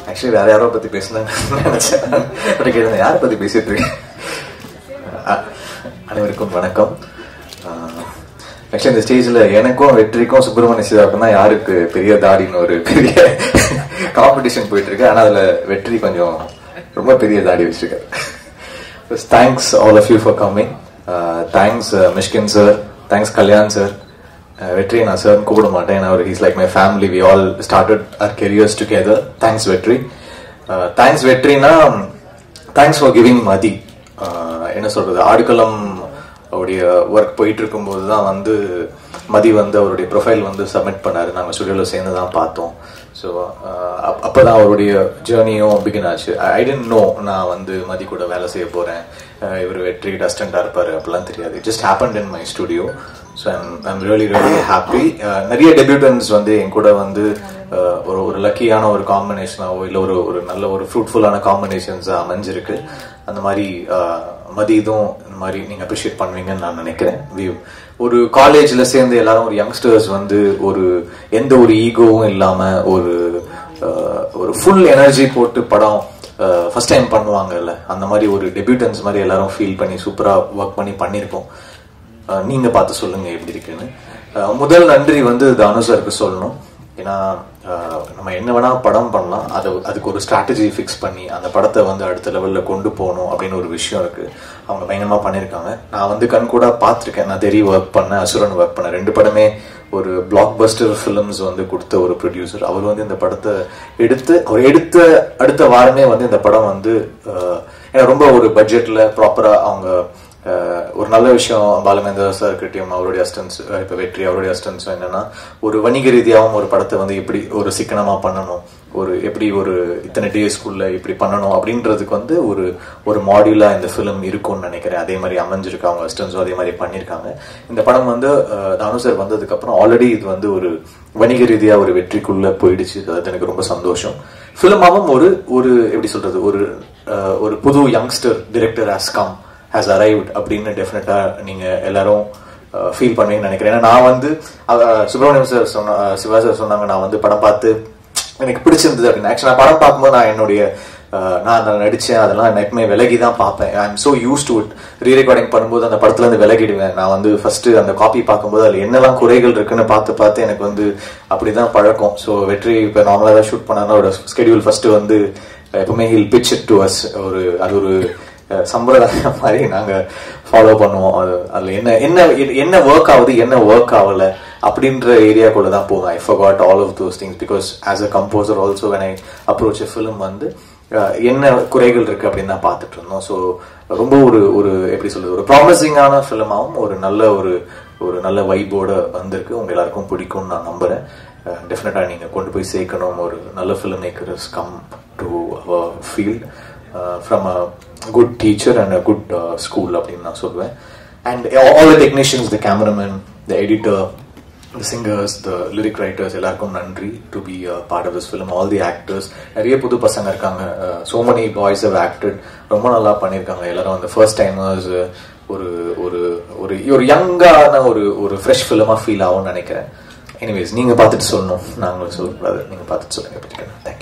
actually வேற யாரோ பத்தி பேசினாங்கன்னு நினைச்சேன் அப்படி கேட்டேன் யாரை பத்தி பேசிட்டு இருக்கேன் அ- அனைவருக்கும் வணக்கம் ஆக்சுவலி இந்த ஸ்டேஜ்ல எனக்கும் வெற்றிக்கும் சுப்பிரமணிய சிவாக்கும் தான் யாருக்கு பெரிய தாடின்னு ஒரு பெரிய காம்படிஷன் போயிட்டு இருக்கு ஆனா அதுல வெற்றி கொஞ்சம் ரொம்ப பெரிய தாடி வச்சிருக்காரு thanks all of you for coming thanks Mysskin sir thanks Kalyan sir Vetri நான் சார் கூப்பிட மாட்டேன் அவர் he's like my family we all started our careers together thanks Vetri thanks வெற்றினா thanks for giving Mathi Uh, என்ன சொல்றது ஆடுகளம் அவருடைய ஒர்க் போயிட்டு இருக்கும்போது தான் வந்து மதி வந்து அவருடைய ப்ரொஃபைல் வந்து சப்மிட் பண்ணாரு நாங்கள் ஸ்டுடியோவில் சேர்ந்து தான் பார்த்தோம் ஸோ அப்போதான் அவருடைய ஜேர்னியும் பிகின் ஆச்சு ஐ டென்ட் நோ நான் வந்து மதி கூட வேலை செய்ய போறேன் அஹ் இவர் வெற்றி டஸ்டண்டாக இருப்பாரு அப்படிலாம் தெரியாது just happen in my studio so I'm I'm really really happy நிறைய டெபியூட்டன்ஸ் வந்து என் கூட வந்து அஹ், ஒரு ஒரு லக்கியான ஒரு காம்பினேஷனாவோ இல்லை ஒரு ஒரு நல்ல ஒரு ஃப்ரூட்ஃபுல்லான காம்பினேஷன்ஸாக அமைஞ்சிருக்கு அந்த மாதிரி அஹ், மதி இதுவும் இந்த மாதிரி நீங்கள் அப்ரிஷியேட் பண்ணுவீங்கன்னு நான் நினைக்கிறேன் We- ஒரு காலேஜ்ல சேர்ந்து எல்லாரும் ஒரு யங்ஸ்டர்ஸ் வந்து ஒரு எந்த ஒரு ஈகோவும் இல்லாம ஒரு அஹ், ஒரு ஃபுல் எனர்ஜி போட்டு படம் ஃபர்ஸ்ட் டைம் பண்ணுவாங்கல்ல அந்த மாதிரி ஒரு டெபியூட்டன்ஸ் மாதிரி எல்லாரும் ஃபீல் பண்ணி சூப்பரா ஒர்க் பண்ணி பண்ணியிருக்கோம் அஹ் நீங்க பார்த்து சொல்லுங்க எப்படி இருக்குன்னு அஹ் முதல் நன்றி வந்து தானு சாருக்கு சொல்லணும் ஏன்னா அஹ் நம்ம என்ன வேணா படம் பண்ணலாம் அது அதுக்கு ஒரு ஸ்ட்ராட்டஜி ஃபிக்ஸ் பண்ணி அந்த படத்தை வந்து அடுத்த லெவல்ல கொண்டு போகணும் அப்படின்னு ஒரு விஷயம் இருக்கு அவங்க பயங்கரமா பண்ணியிருக்காங்க நான் வந்து கண் கூட பார்த்துருக்கேன் நான் தெரிய ஒர்க் பண்ணேன் அசுரன் ஒர்க் பண்ணேன் ரெண்டு படமே ஒரு பிளாக் பஸ்டர் ஃபிலிம்ஸ் வந்து கொடுத்த ஒரு ப்ரொடியூசர் அவர் வந்து இந்த படத்தை எடுத்து அவர் எடுத்த அடுத்த வாரமே வந்து இந்த படம் வந்து அஹ், ஏன்னா ரொம்ப ஒரு பட்ஜெட்ல ப்ராப்பரா அவங்க அஹ், ஒரு நல்ல விஷயம் பாலமேந்திர சார் கிட்டயும் அவருடைய அஸ்டன்ஸ் இப்ப வெற்றி அவருடைய அஸ்டன்ஸ் என்னன்னா ஒரு வணிக ரீதியாகவும் ஒரு படத்தை வந்து எப்படி ஒரு சிக்கனமா பண்ணணும் ஒரு எப்படி ஒரு இத்தனை டேஸ்க்குள்ள இப்படி பண்ணணும் அப்படின்றதுக்கு வந்து ஒரு ஒரு மாடியூலா இந்த ஃபிலிம் இருக்கும்னு நினைக்கிறேன் அதே மாதிரி அமைஞ்சிருக்கு அவங்க அஸ்டன்ஸும் அதே மாதிரி பண்ணியிருக்காங்க இந்த படம் வந்து அஹ், தானு சார் வந்ததுக்கு அப்புறம் ஆல்ரெடி இது வந்து ஒரு வணிக ரீதியா ஒரு வெற்றிக்குள்ள போயிடுச்சு அது எனக்கு ரொம்ப சந்தோஷம் ஃபிலிமாவும் ஒரு ஒரு எப்படி சொல்றது ஒரு அஹ், ஒரு புது youngster director has come has arrived அப்படின்னு டெஃபினட்டா நீங்க எல்லாரும் ஃபீல் பண்ணுவீங்கன்னு நினைக்கிறேன் ஏன்னா நான் வந்து அஹ், சுப்பிரமணியம் சார் சொன்ன அஹ், சிவா சார் சொன்னாங்க நான் வந்து படம் பார்த்து எனக்கு பிடிச்சிருந்தது அப்படின்னு ஆக்சுவலா படம் பார்க்கும்போது நான் என்னுடைய அஹ், நான் அதில் நடிச்சேன் அதெல்லாம் நான் எப்பவுமே விலகி தான் பார்ப்பேன் I am so used to it re recording பண்ணும்போது அந்த படத்துல இருந்து விலகிடுவேன் நான் வந்து ஃபர்ஸ்ட் அந்த காப்பி பார்க்கும்போது அதுல என்னெல்லாம் குறைகள் இருக்குன்னு பார்த்து பார்த்து எனக்கு வந்து அப்படிதான் பழக்கம் ஸோ வெற்றி இப்போ நார்மலாக தான் ஷூட் பண்ணாலும் அவரோட ஸ்கெடியூல் ஃபர்ஸ்ட் வந்து எப்பவுமே he'll pitch it to us ஒரு அது ஒரு அஹ், சம்பிரதாயம் மாதிரி நாங்க ஃபாலோ பண்ணுவோம் அது அதுல என்ன என்ன என்ன ஒர்க் ஆகுது என்ன ஒர்க் ஆகல அப்படின்ற ஏரியாக்குள்ள தான் போவேன் I forgot all of those things because as a composer also when I approach film வந்து அஹ், என்ன குறைகள் இருக்கு அப்படின்னு தான் பார்த்துட்டு இருந்தோம் ஸோ ரொம்ப ஒரு ஒரு எப்படி சொல்றது ஒரு ப்ராமிசிங்கான ஃபிலிமாவும் ஒரு நல்ல ஒரு ஒரு நல்ல வைபோட வந்திருக்கு உங்க எல்லாருக்கும் பிடிக்கும்னு நான் நம்புறேன் டெஃபினட்டா நீங்க கொண்டு போய் சேர்க்கணும் ஒரு நல்ல film makers come to our field from a good teacher and a good school அப்படின்னு நான் சொல்லுவேன் and all the technicians the cameraman the editor the singers the lyric writers எல்லாருக்கும் நன்றி to be part of this film all the actors நிறைய புது பசங்க இருக்காங்க so many boys have acted ரொம்ப நல்லா பண்ணியிருக்காங்க எல்லாரும் அந்த ஃபர்ஸ்ட் டைமர்ஸ் ஒரு ஒரு ஒரு ஒரு யங்கான ஒரு ஒரு ஃப்ரெஷ் ஃபிலிமா ஃபீல் ஆகும்னு நினைக்கிறேன் எனிவேஸ் நீங்க பார்த்துட்டு சொல்லணும் நாங்களும் சொல்லக்கூடாது நீங்க பார்த்துட்டு சொல்லுங்க பிடிக்கணும் தேங்க்யூ